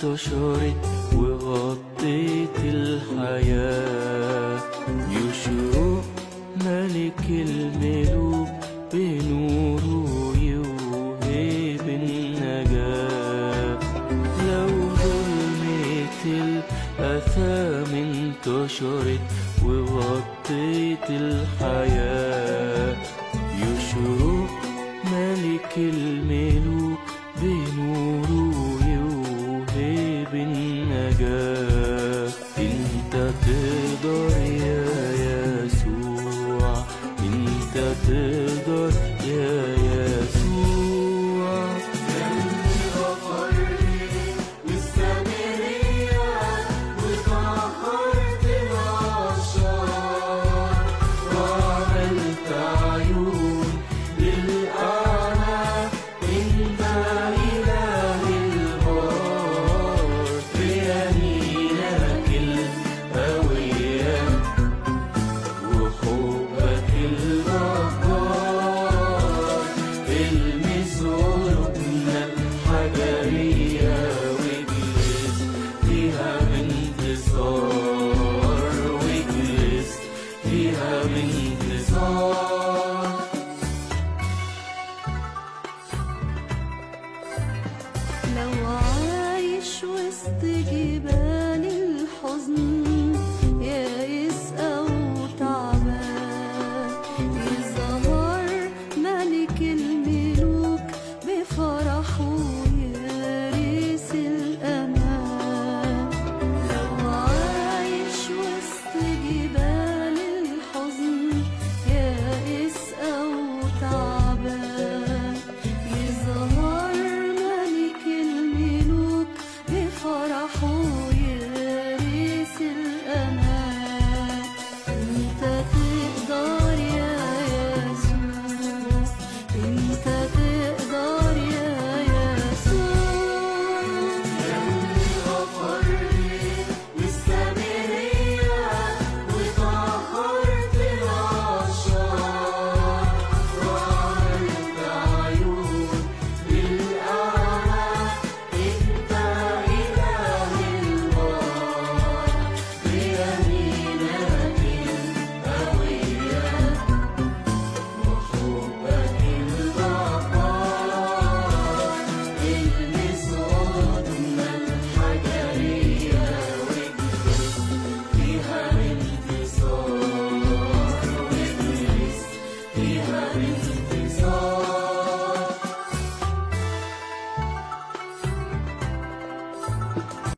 انتشرت وغطيت الحياة يشوق ملك الملوك بنوره يوهب النجاة لو ظلمة الأثام انتشرت وغطيت الحياة يشوق ملك الملوك بنوره يوهب النجاة انت تقدر يا يسوع انت تقدر يا يسوع وعملت عيون للأعمى انت إله البار بيمينك القوية وحبك الغفار المس قلوبنا الحجرية واجلس فيها بانتصار واجلس فيها بانتصار لو عايش وسط جبال الحزن يائس أو تعبان